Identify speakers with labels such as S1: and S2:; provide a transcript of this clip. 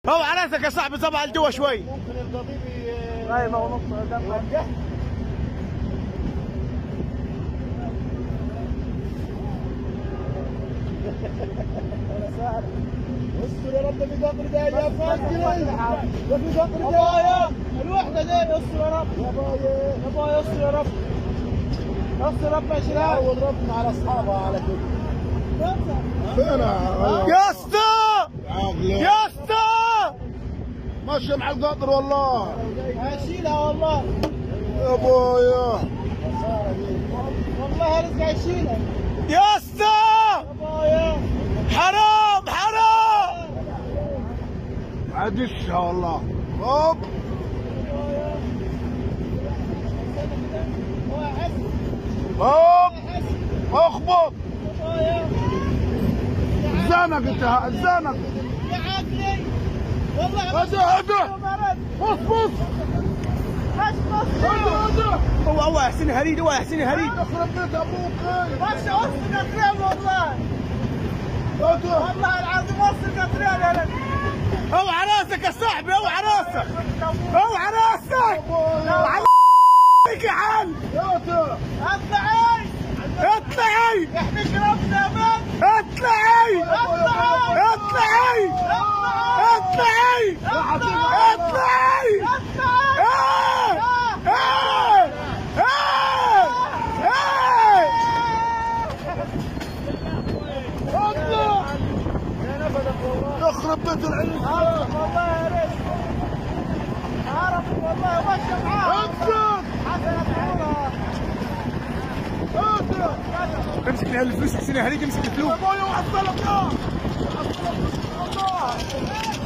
S1: هو على يا صاحبي طبعا لجوا شوي
S2: ممكن القضيب
S3: ايوه ما هو نص قدام
S2: استر يا رب في قطر جاي يا فاكر يا في قطر
S3: يا
S2: جاي
S3: بايا الوحده دي استر يا رب
S2: يا بايا
S3: يا بايا استر يا رب استر يا رب يا شباب
S2: عود ربنا على اصحابها على كده فين
S1: يا اسطى
S2: عقلي
S1: يا اسطى
S2: ماشي مع القطر والله
S3: هشيلها والله
S2: يا بايا
S3: والله رزق هشيلها
S1: يا اسطى
S3: يا بايا
S1: حرام حرام
S2: عدشها والله هوب هوب اخبط زنق انت زنق
S3: يا عقلي والله
S2: هدى هدى بص بص هدى هدى
S1: هو هو يا حسين هريد هو يا حسين هريد
S2: يخرب بيت ابوك
S3: بس وصل قطرين والله
S2: هدى
S3: والله العظيم وصل قطرين يا ولد
S1: هو على راسك يا صاحبي هو على راسك هو على راسك على فيك يا حال
S2: هدى
S3: اطلعي
S1: اطلعي
S3: يحميك ربنا يا بنت
S1: اطلعي
S3: اطلعي
S1: اطلعي
S3: اطلعي
S1: اطلعي اطلعي آه! آه! آه! آه!
S2: اطلع يخرب بيت العيد
S3: والله يا ريت عرف والله ماشي معاه
S2: امسك
S3: حسن ادعوها
S2: هدى
S1: امسك لي هالفلوس حسين هريد امسك الفلوس
S2: ابويا وحصلك يا حصلك الله